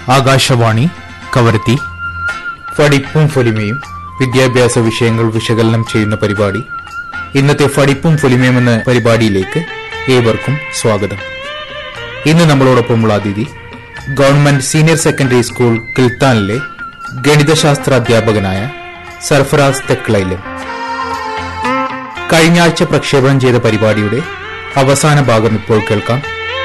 ആകാശവാണി കവരത്തി ഫടിപ്പും ഫൊലിമയും വിദ്യാഭ്യാസ വിഷയങ്ങൾ വിശകലനം ചെയ്യുന്ന പരിപാടി ഇന്നത്തെ ഫടിപ്പും ഫൊലിമയും എന്ന പരിപാടിയിലേക്ക് ഏവർക്കും സ്വാഗതം ഇന്ന് നമ്മളോടൊപ്പമുള്ള അതിഥി ഗവൺമെന്റ് സീനിയർ സെക്കൻഡറി സ്കൂൾ കിൽത്താനിലെ ഗണിതശാസ്ത്ര അധ്യാപകനായ സർഫറാസ് തെക്ലൈലൻ കഴിഞ്ഞ ആഴ്ച പ്രക്ഷേപണം ചെയ്ത പരിപാടിയുടെ അവസാന ഭാഗം ഇപ്പോൾ കേൾക്കാം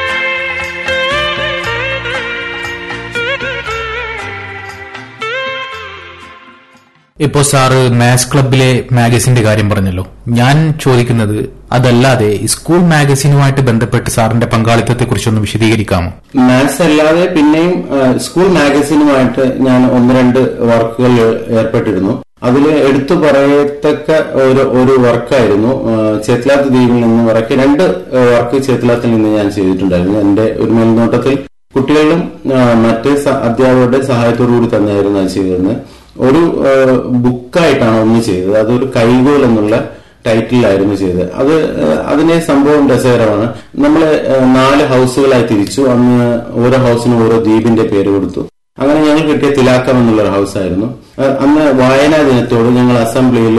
ഇപ്പോ സാറ് മാത്സ് ക്ലബിലെ മാഗസിന്റെ കാര്യം പറഞ്ഞല്ലോ ഞാൻ ചോദിക്കുന്നത് അതല്ലാതെ സ്കൂൾ മാഗസിനുമായിട്ട് ബന്ധപ്പെട്ട് സാറിന്റെ പങ്കാളിത്തത്തെ കുറിച്ചൊന്ന് വിശദീകരിക്കാമോ മാത്സ് അല്ലാതെ പിന്നെയും ആ, സ്കൂൾ മാഗസിനുമായിട്ട് ഞാൻ ഒന്ന് രണ്ട് വർക്കുകൾ ഏർപ്പെട്ടിരുന്നു അതിൽ എടുത്തു പറയത്തക്ക ഒരു ഒരു വർക്കായിരുന്നു ആ, ചേത്തലാത്ത് ദ്വീപിൽ നിന്ന് വറക്കി രണ്ട് ആ, വർക്ക് ചേത്തലാത്തിൽ നിന്ന് ഞാൻ ചെയ്തിട്ടുണ്ടായിരുന്നു എന്റെ ഒരു മേൽനോട്ടത്തിൽ കുട്ടികളിലും ആ, മറ്റ് സ- അധ്യാപകരുടെ സഹായത്തോടു കൂടി തന്നെയായിരുന്നു അത് ചെയ്തിരുന്നത് ഒരു ആ, ബുക്കായിട്ടാണ് ഒന്ന് ചെയ്തത് അതൊരു കൈകോൽ എന്നുള്ള ടൈറ്റിലായിരുന്നു ചെയ്തത് അത് ഏഹ്, അതിനെ സംഭവം രസകരമാണ് നമ്മൾ നാല് ഹൗസുകളായി തിരിച്ചു അന്ന് ഓരോ ഹൗസിനും ഓരോ ദ്വീപിന്റെ പേര് കൊടുത്തു അങ്ങനെ ഞങ്ങൾ കിട്ടിയ തിലാക്കം എന്നുള്ള ഒരു ഹൗസായിരുന്നു ഏഹ്, അന്ന് വായനാ ദിനത്തോട് ഞങ്ങൾ അസംബ്ലിയിൽ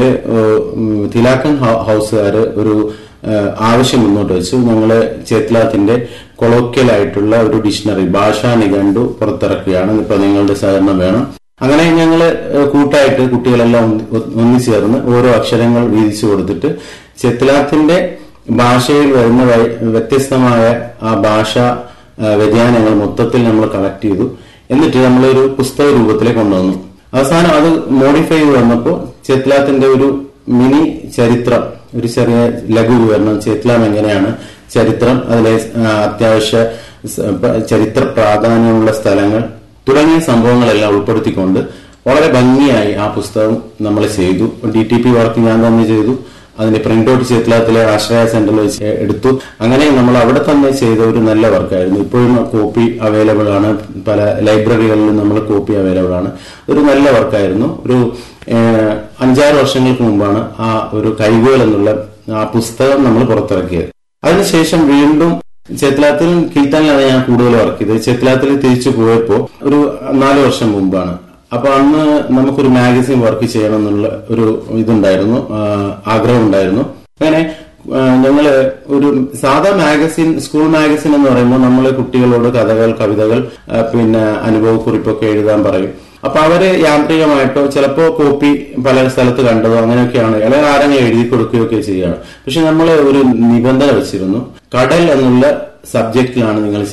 തിലാക്കം ഹൗ- ഹൗസുകാര് ഒരു ഏഹ്, ആവശ്യം മുന്നോട്ട് വെച്ചു ഞങ്ങള് ചേത്ലാത്തിന്റെ കൊളോക്കിയലായിട്ടുള്ള ഒരു ഡിക്ഷണറി ഭാഷാ നിഘണ്ടു പുറത്തിറക്കുകയാണ് ഇപ്പൊ നിങ്ങളുടെ സഹകരണം വേണം അങ്ങനെ ഞങ്ങള് ഏഹ് കൂട്ടായിട്ട് കുട്ടികളെല്ലാം ഒന്ന് ഒന്നിച്ചു ചേർന്ന് ഓരോ അക്ഷരങ്ങൾ വീതിച്ചു കൊടുത്തിട്ട് ചെത്തിലാത്തിന്റെ ഭാഷയിൽ വരുന്ന വൈ- വ്യത്യസ്തമായ ആ ഭാഷ ഏഹ് വ്യതിയാനങ്ങൾ മൊത്തത്തിൽ നമ്മൾ കളക്ട് ചെയ്തു എന്നിട്ട് നമ്മളൊരു പുസ്തക രൂപത്തിലേക്ക് കൊണ്ടുവന്നു അവസാനം അത് മോഡിഫൈ ചെയ്ത് വന്നപ്പോൾ ചെത്ലാത്തിന്റെ ഒരു മിനി ചരിത്രം ഒരു ചെറിയ ലഘു വിവരണം ചെത്ലാം എങ്ങനെയാണ് ചരിത്രം അതിലെ ആ, അത്യാവശ്യ സ- പ- ചരിത്ര പ്രാധാന്യമുള്ള സ്ഥലങ്ങൾ തുടങ്ങിയ സംഭവങ്ങളെല്ലാം ഉൾപ്പെടുത്തിക്കൊണ്ട് വളരെ ഭംഗിയായി ആ പുസ്തകം നമ്മൾ ചെയ്തു ഡി ടി പി വർക്ക് ഞാൻ തന്നെ ചെയ്തു അതിന്റെ പ്രിന്റ് ഔട്ട് ചേത്തലാത്തിലെ ആശ്രയ സെന്ററിൽ വെച്ച് എടുത്തു അങ്ങനെ നമ്മൾ അവിടെ തന്നെ ചെയ്ത ഒരു നല്ല വർക്കായിരുന്നു ഇപ്പോഴും കോപ്പി അവൈലബിൾ ആണ് പല ലൈബ്രറികളിലും നമ്മൾ കോപ്പി അവൈലബിൾ ആണ് ഒരു നല്ല വർക്കായിരുന്നു ഒരു ഏഹ്, അഞ്ചാറ് വർഷങ്ങൾക്ക് മുമ്പാണ് ആ ഒരു കൈകോൽ എന്നുള്ള ആ പുസ്തകം നമ്മൾ പുറത്തിറക്കിയത് അതിനുശേഷം വീണ്ടും ചേത്തലാത്തിൽ കീർത്തനിലാണ് ഞാൻ കൂടുതൽ വർക്ക് ചെയ്തത് ചേത്തലാത്തിൽ തിരിച്ചു പോയപ്പോ ഒരു നാല് വർഷം മുമ്പാണ് അപ്പൊ അന്ന് നമുക്കൊരു മാഗസിൻ വർക്ക് ചെയ്യണം എന്നുള്ള ഒരു ഇതുണ്ടായിരുന്നു ആ, ആഗ്രഹം ഉണ്ടായിരുന്നു അങ്ങനെ ആ, ഞങ്ങള് ഒരു സാധാ മാഗസിൻ സ്കൂൾ മാഗസിൻ എന്ന് പറയുമ്പോൾ നമ്മൾ കുട്ടികളോട് കഥകൾ കവിതകൾ ആ, പിന്നെ അനുഭവക്കുറിപ്പൊക്കെ എഴുതാൻ പറയും അപ്പൊ അവര് യാന്ത്രികമായിട്ടോ ചിലപ്പോ കോപ്പി പല സ്ഥലത്ത് കണ്ടതോ അങ്ങനെയൊക്കെയാണ് അല്ലെങ്കിൽ ആരെങ്കിലും എഴുതി കൊടുക്കുകയൊക്കെ ചെയ്യുകയാണ് പക്ഷെ നമ്മൾ ഒരു നിബന്ധന വെച്ചിരുന്നു കടൽ എന്നുള്ള സബ്ജക്റ്റിലാണ് നിങ്ങൾ